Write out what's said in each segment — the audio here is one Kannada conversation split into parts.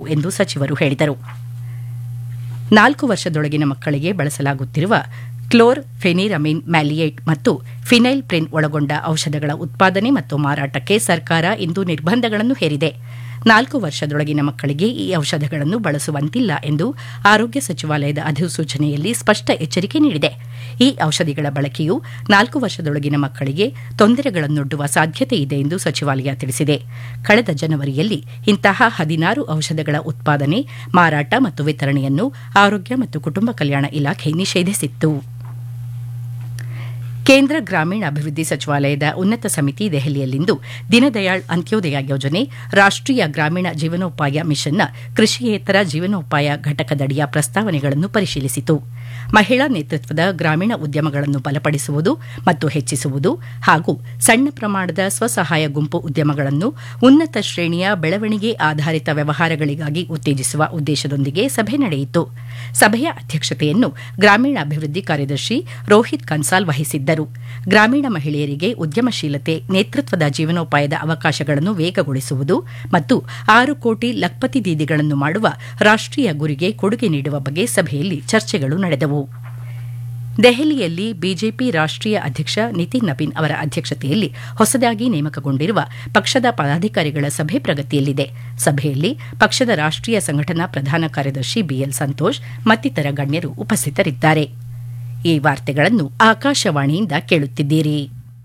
ಎಂದು ಸಚಿವರು ಹೇಳಿದರು ನಾಲ್ಕು ವರ್ಷದೊಳಗಿನ ಮಕ್ಕಳಿಗೆ ಬಳಸಲಾಗುತ್ತಿರುವ ಕ್ಲೋರ್ ಫೆನಿರಮಿನ್ ಮ್ಯಾಲಿಯೇಟ್ ಮತ್ತು ಫಿನೈಲ್ ಪ್ರಿನ್ ಒಳಗೊಂಡ ಔಷಧಗಳ ಉತ್ಪಾದನೆ ಮತ್ತು ಮಾರಾಟಕ್ಕೆ ಸರ್ಕಾರ ಇಂದು ನಿರ್ಬಂಧಗಳನ್ನು ಹೇರಿದೆ ನಾಲ್ಕು ವರ್ಷದೊಳಗಿನ ಮಕ್ಕಳಿಗೆ ಈ ಔಷಧಗಳನ್ನು ಬಳಸುವಂತಿಲ್ಲ ಎಂದು ಆರೋಗ್ಯ ಸಚಿವಾಲಯದ ಅಧಿಸೂಚನೆಯಲ್ಲಿ ಸ್ಪಷ್ಟ ಎಚ್ಚರಿಕೆ ನೀಡಿದೆ ಈ ಔಷಧಿಗಳ ಬಳಕೆಯು ನಾಲ್ಕು ವರ್ಷದೊಳಗಿನ ಮಕ್ಕಳಿಗೆ ತೊಂದರೆಗಳನ್ನೊಡ್ಡುವ ಸಾಧ್ಯತೆ ಇದೆ ಎಂದು ಸಚಿವಾಲಯ ತಿಳಿಸಿದೆ ಕಳೆದ ಜನವರಿಯಲ್ಲಿ ಇಂತಹ ಹದಿನಾರು ಔಷಧಗಳ ಉತ್ಪಾದನೆ ಮಾರಾಟ ಮತ್ತು ವಿತರಣೆಯನ್ನು ಆರೋಗ್ಯ ಮತ್ತು ಕುಟುಂಬ ಕಲ್ಯಾಣ ಇಲಾಖೆ ನಿಷೇಧಿಸಿತ್ತು ಕೇಂದ್ರ ಗ್ರಾಮೀಣ ಅಭಿವೃದ್ಧಿ ಸಚಿವಾಲಯದ ಉನ್ನತ ಸಮಿತಿ ದೆಹಲಿಯಲ್ಲಿಂದು ದೀನದಯಾಳ್ ಅಂತ್ಯೋದಯ ಯೋಜನೆ ರಾಷ್ಟೀಯ ಗ್ರಾಮೀಣ ಜೀವನೋಪಾಯ ಮಿಷನ್ನ ಕೃಷಿಯೇತರ ಜೀವನೋಪಾಯ ಘಟಕದಡಿಯ ಪ್ರಸ್ತಾವನೆಗಳನ್ನು ಪರಿಶೀಲಿಸಿತು ಮಹಿಳಾ ನೇತೃತ್ವದ ಗ್ರಾಮೀಣ ಉದ್ಯಮಗಳನ್ನು ಬಲಪಡಿಸುವುದು ಮತ್ತು ಹೆಚ್ಚಿಸುವುದು ಹಾಗೂ ಸಣ್ಣ ಪ್ರಮಾಣದ ಸ್ವಸಹಾಯ ಗುಂಪು ಉದ್ಯಮಗಳನ್ನು ಉನ್ನತ ಶ್ರೇಣಿಯ ಬೆಳವಣಿಗೆ ಆಧಾರಿತ ವ್ಯವಹಾರಗಳಿಗಾಗಿ ಉತ್ತೇಜಿಸುವ ಉದ್ದೇಶದೊಂದಿಗೆ ಸಭೆ ನಡೆಯಿತು ಸಭೆಯ ಅಧ್ಯಕ್ಷತೆಯನ್ನು ಗ್ರಾಮೀಣಾಭಿವೃದ್ಧಿ ಕಾರ್ಯದರ್ಶಿ ರೋಹಿತ್ ಕನ್ಸಾಲ್ ವಹಿಸಿದ್ದರು ಗ್ರಾಮೀಣ ಮಹಿಳೆಯರಿಗೆ ಉದ್ಯಮಶೀಲತೆ ನೇತೃತ್ವದ ಜೀವನೋಪಾಯದ ಅವಕಾಶಗಳನ್ನು ವೇಗಗೊಳಿಸುವುದು ಮತ್ತು ಆರು ಕೋಟಿ ಲಖ್ಪತಿ ದೀದಿಗಳನ್ನು ಮಾಡುವ ರಾಷ್ಟೀಯ ಗುರಿಗೆ ಕೊಡುಗೆ ನೀಡುವ ಬಗ್ಗೆ ಸಭೆಯಲ್ಲಿ ಚರ್ಚೆಗಳು ನಡೆದವು ದೆಹಲಿಯಲ್ಲಿ ಬಿಜೆಪಿ ರಾಷ್ಟೀಯ ಅಧ್ಯಕ್ಷ ನಿತಿನ್ ನಬೀನ್ ಅವರ ಅಧ್ಯಕ್ಷತೆಯಲ್ಲಿ ಹೊಸದಾಗಿ ನೇಮಕಗೊಂಡಿರುವ ಪಕ್ಷದ ಪದಾಧಿಕಾರಿಗಳ ಸಭೆ ಪ್ರಗತಿಯಲ್ಲಿದೆ ಸಭೆಯಲ್ಲಿ ಪಕ್ಷದ ರಾಷ್ಟೀಯ ಸಂಘಟನಾ ಪ್ರಧಾನ ಕಾರ್ಯದರ್ಶಿ ಬಿಎಲ್ ಸಂತೋಷ್ ಮತ್ತಿತರ ಗಣ್ಯರು ಉಪಸ್ಥಿತರಿದ್ದಾರೆ ಈ ವಾರ್ತೆಗಳನ್ನು ಆಕಾಶವಾಣಿಯಿಂದ ಕೇಳುತ್ತಿದ್ದೀರಿ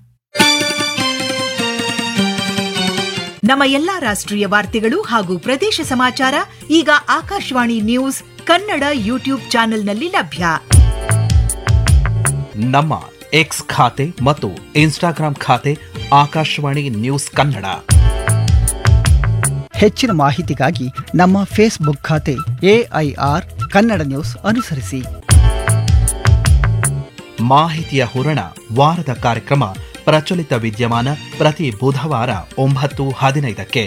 ನಮ್ಮ ಎಲ್ಲಾ ರಾಷ್ಟ್ರೀಯ ವಾರ್ತೆಗಳು ಹಾಗೂ ಪ್ರದೇಶ ಸಮಾಚಾರ ಈಗ ಆಕಾಶವಾಣಿ ನ್ಯೂಸ್ ಕನ್ನಡ ಯೂಟ್ಯೂಬ್ ಚಾನೆಲ್ನಲ್ಲಿ ಲಭ್ಯ ನಮ್ಮ ಎಕ್ಸ್ ಖಾತೆ ಮತ್ತು ಇನ್ಸ್ಟಾಗ್ರಾಂ ಖಾತೆ ಆಕಾಶವಾಣಿ ನ್ಯೂಸ್ ಕನ್ನಡ ಹೆಚ್ಚಿನ ಮಾಹಿತಿಗಾಗಿ ನಮ್ಮ ಫೇಸ್ಬುಕ್ ಖಾತೆ ಎಐಆರ್ ಕನ್ನಡ ನ್ಯೂಸ್ ಅನುಸರಿಸಿ ಮಾಹಿತಿಯ ಹೂರಣ ವಾರದ ಕಾರ್ಯಕ್ರಮ ಪ್ರಚಲಿತ ವಿದ್ಯಮಾನ ಪ್ರತಿ ಬುಧವಾರ ಒಂಬತ್ತು ಹದಿನೈದಕ್ಕೆ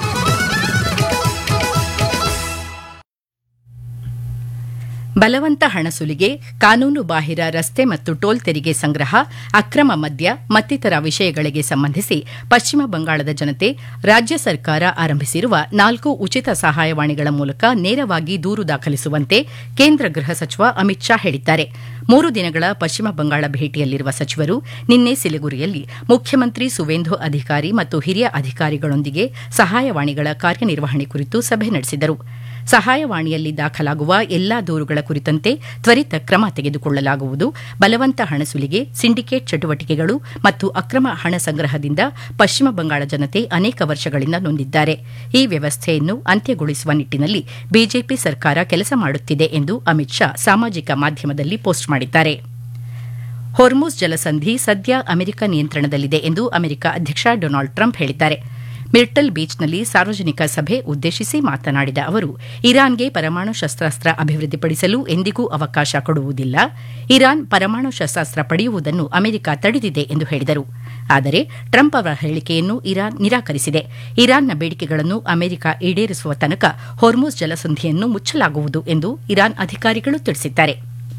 ಬಲವಂತ ಹಣ ಸುಲಿಗೆ ಕಾನೂನು ಬಾಹಿರ ರಸ್ತೆ ಮತ್ತು ಟೋಲ್ ತೆರಿಗೆ ಸಂಗ್ರಹ ಅಕ್ರಮ ಮದ್ಯ ಮತ್ತಿತರ ವಿಷಯಗಳಿಗೆ ಸಂಬಂಧಿಸಿ ಪಶ್ಚಿಮ ಬಂಗಾಳದ ಜನತೆ ರಾಜ್ಯ ಸರ್ಕಾರ ಆರಂಭಿಸಿರುವ ನಾಲ್ಕು ಉಚಿತ ಸಹಾಯವಾಣಿಗಳ ಮೂಲಕ ನೇರವಾಗಿ ದೂರು ದಾಖಲಿಸುವಂತೆ ಕೇಂದ್ರ ಗೃಹ ಸಚಿವ ಅಮಿತ್ ಶಾ ಹೇಳಿದ್ದಾರೆ ಮೂರು ದಿನಗಳ ಪಶ್ಚಿಮ ಬಂಗಾಳ ಭೇಟಿಯಲ್ಲಿರುವ ಸಚಿವರು ನಿನ್ನೆ ಸಿಲಿಗುರಿಯಲ್ಲಿ ಮುಖ್ಯಮಂತ್ರಿ ಸುವೇಂದು ಅಧಿಕಾರಿ ಮತ್ತು ಹಿರಿಯ ಅಧಿಕಾರಿಗಳೊಂದಿಗೆ ಸಹಾಯವಾಣಿಗಳ ಕಾರ್ಯನಿರ್ವಹಣೆ ಕುರಿತು ಸಭೆ ನಡೆಸಿದರು ಸಹಾಯವಾಣಿಯಲ್ಲಿ ದಾಖಲಾಗುವ ಎಲ್ಲಾ ದೂರುಗಳ ಕುರಿತಂತೆ ತ್ವರಿತ ಕ್ರಮ ತೆಗೆದುಕೊಳ್ಳಲಾಗುವುದು ಬಲವಂತ ಹಣ ಸುಲಿಗೆ ಸಿಂಡಿಕೇಟ್ ಚಟುವಟಿಕೆಗಳು ಮತ್ತು ಅಕ್ರಮ ಹಣ ಸಂಗ್ರಹದಿಂದ ಪಶ್ಚಿಮ ಬಂಗಾಳ ಜನತೆ ಅನೇಕ ವರ್ಷಗಳಿಂದ ನೊಂದಿದ್ದಾರೆ ಈ ವ್ಯವಸ್ಥೆಯನ್ನು ಅಂತ್ಯಗೊಳಿಸುವ ನಿಟ್ಟಿನಲ್ಲಿ ಬಿಜೆಪಿ ಸರ್ಕಾರ ಕೆಲಸ ಮಾಡುತ್ತಿದೆ ಎಂದು ಅಮಿತ್ ಶಾ ಸಾಮಾಜಿಕ ಮಾಧ್ಯಮದಲ್ಲಿ ಪೋಸ್ಟ್ ಮಾಡಿದ್ದಾರೆ ಹೊರ್ಮುಸ್ ಜಲಸಂಧಿ ಸದ್ಯ ಅಮೆರಿಕ ನಿಯಂತ್ರಣದಲ್ಲಿದೆ ಎಂದು ಅಮೆರಿಕ ಅಧ್ಯಕ್ಷ ಡೊನಾಲ್ಡ್ ಟ್ರಂಪ್ ಹೇಳಿದ್ದಾರೆ ಮಿರ್ಟಲ್ ಬೀಚ್ನಲ್ಲಿ ಸಾರ್ವಜನಿಕ ಸಭೆ ಉದ್ದೇಶಿಸಿ ಮಾತನಾಡಿದ ಅವರು ಇರಾನ್ಗೆ ಪರಮಾಣು ಶಸ್ತ್ರಾಸ್ತ್ರ ಅಭಿವೃದ್ಧಿಪಡಿಸಲು ಎಂದಿಗೂ ಅವಕಾಶ ಕೊಡುವುದಿಲ್ಲ ಇರಾನ್ ಪರಮಾಣು ಶಸ್ತ್ರಾಸ್ತ್ರ ಪಡೆಯುವುದನ್ನು ಅಮೆರಿಕ ತಡೆದಿದೆ ಎಂದು ಹೇಳಿದರು ಆದರೆ ಟ್ರಂಪ್ ಅವರ ಹೇಳಿಕೆಯನ್ನು ಇರಾನ್ ನಿರಾಕರಿಸಿದೆ ಇರಾನ್ನ ಬೇಡಿಕೆಗಳನ್ನು ಅಮೆರಿಕ ಈಡೇರಿಸುವ ತನಕ ಹೊರ್ಮುಸ್ ಜಲಸಂಧಿಯನ್ನು ಮುಚ್ಚಲಾಗುವುದು ಎಂದು ಇರಾನ್ ಅಧಿಕಾರಿಗಳು ತಿಳಿಸಿದ್ದಾರೆ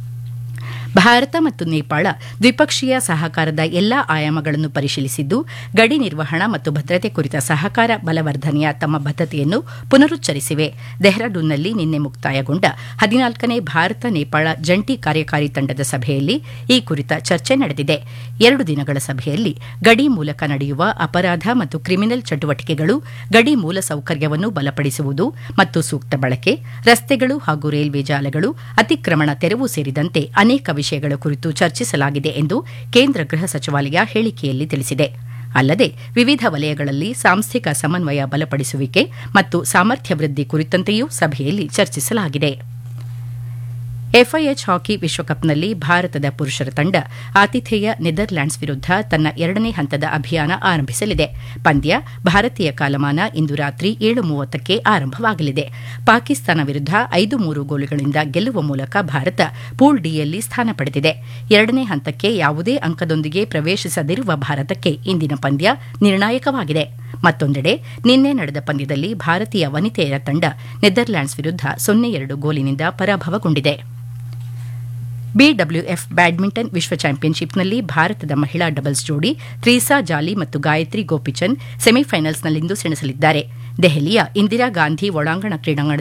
ಭಾರತ ಮತ್ತು ನೇಪಾಳ ದ್ವಿಪಕ್ಷೀಯ ಸಹಕಾರದ ಎಲ್ಲಾ ಆಯಾಮಗಳನ್ನು ಪರಿಶೀಲಿಸಿದ್ದು ಗಡಿ ನಿರ್ವಹಣಾ ಮತ್ತು ಭದ್ರತೆ ಕುರಿತ ಸಹಕಾರ ಬಲವರ್ಧನೆಯ ತಮ್ಮ ಬದ್ಧತೆಯನ್ನು ಪುನರುಚ್ಚರಿಸಿವೆ ಡೆಹ್ರಾಡೂನ್ನಲ್ಲಿ ನಿನ್ನೆ ಮುಕ್ತಾಯಗೊಂಡ ಹದಿನಾಲ್ಕನೇ ಭಾರತ ನೇಪಾಳ ಜಂಟಿ ಕಾರ್ಯಕಾರಿ ತಂಡದ ಸಭೆಯಲ್ಲಿ ಈ ಕುರಿತ ಚರ್ಚೆ ನಡೆದಿದೆ ಎರಡು ದಿನಗಳ ಸಭೆಯಲ್ಲಿ ಗಡಿ ಮೂಲಕ ನಡೆಯುವ ಅಪರಾಧ ಮತ್ತು ಕ್ರಿಮಿನಲ್ ಚಟುವಟಿಕೆಗಳು ಗಡಿ ಮೂಲಸೌಕರ್ಯವನ್ನು ಬಲಪಡಿಸುವುದು ಮತ್ತು ಸೂಕ್ತ ಬಳಕೆ ರಸ್ತೆಗಳು ಹಾಗೂ ರೈಲ್ವೆ ಜಾಲಗಳು ಅತಿಕ್ರಮಣ ತೆರವು ಸೇರಿದಂತೆ ಅನೇಕ ವಿಷಯಗಳ ಕುರಿತು ಚರ್ಚಿಸಲಾಗಿದೆ ಎಂದು ಕೇಂದ್ರ ಗೃಹ ಸಚಿವಾಲಯ ಹೇಳಿಕೆಯಲ್ಲಿ ತಿಳಿಸಿದೆ ಅಲ್ಲದೆ ವಿವಿಧ ವಲಯಗಳಲ್ಲಿ ಸಾಂಸ್ಥಿಕ ಸಮನ್ವಯ ಬಲಪಡಿಸುವಿಕೆ ಮತ್ತು ಸಾಮರ್ಥ್ಯ ವೃದ್ಧಿ ಕುರಿತಂತೆಯೂ ಸಭೆಯಲ್ಲಿ ಚರ್ಚಿಸಲಾಗಿದೆ ಎಫ್ಐಎಚ್ ಹಾಕಿ ವಿಶ್ವಕಪ್ನಲ್ಲಿ ಭಾರತದ ಪುರುಷರ ತಂಡ ಆತಿಥೇಯ ನೆದರ್ಲ್ಯಾಂಡ್ಸ್ ವಿರುದ್ಧ ತನ್ನ ಎರಡನೇ ಹಂತದ ಅಭಿಯಾನ ಆರಂಭಿಸಲಿದೆ ಪಂದ್ಯ ಭಾರತೀಯ ಕಾಲಮಾನ ಇಂದು ರಾತ್ರಿ ಏಳು ಮೂವತ್ತಕ್ಕೆ ಆರಂಭವಾಗಲಿದೆ ಪಾಕಿಸ್ತಾನ ವಿರುದ್ಧ ಐದು ಮೂರು ಗೋಲುಗಳಿಂದ ಗೆಲ್ಲುವ ಮೂಲಕ ಭಾರತ ಪೂಲ್ ಡಿಯಲ್ಲಿ ಸ್ಥಾನ ಪಡೆದಿದೆ ಎರಡನೇ ಹಂತಕ್ಕೆ ಯಾವುದೇ ಅಂಕದೊಂದಿಗೆ ಪ್ರವೇಶಿಸದಿರುವ ಭಾರತಕ್ಕೆ ಇಂದಿನ ಪಂದ್ಯ ನಿರ್ಣಾಯಕವಾಗಿದೆ ಮತ್ತೊಂದೆಡೆ ನಿನ್ನೆ ನಡೆದ ಪಂದ್ಯದಲ್ಲಿ ಭಾರತೀಯ ವನಿತೆಯರ ತಂಡ ನೆದರ್ಲ್ಯಾಂಡ್ಸ್ ವಿರುದ್ಧ ಸೊನ್ನೆ ಎರಡು ಗೋಲಿನಿಂದ ಪರಾಭವಗೊಂಡಿದೆ ಬಿಡಬ್ಲ್ಯೂಎಫ್ ಬ್ಯಾಡ್ಮಿಂಟನ್ ವಿಶ್ವ ಚಾಂಪಿಯನ್ಶಿಪ್ನಲ್ಲಿ ಭಾರತದ ಮಹಿಳಾ ಡಬಲ್ಸ್ ಜೋಡಿ ತ್ರೀಸಾ ಜಾಲಿ ಮತ್ತು ಗಾಯತ್ರಿ ಗೋಪಿಚಂದ್ ಸೆಮಿಫೈನಲ್ಸ್ನಲ್ಲಿಂದು ಸೆಣಸಲಿದ್ದಾರೆ ದೆಹಲಿಯ ಇಂದಿರಾ ಗಾಂಧಿ ಒಳಾಂಗಣ ಕ್ರೀಡಾಂಗಣದಲ್ಲಿ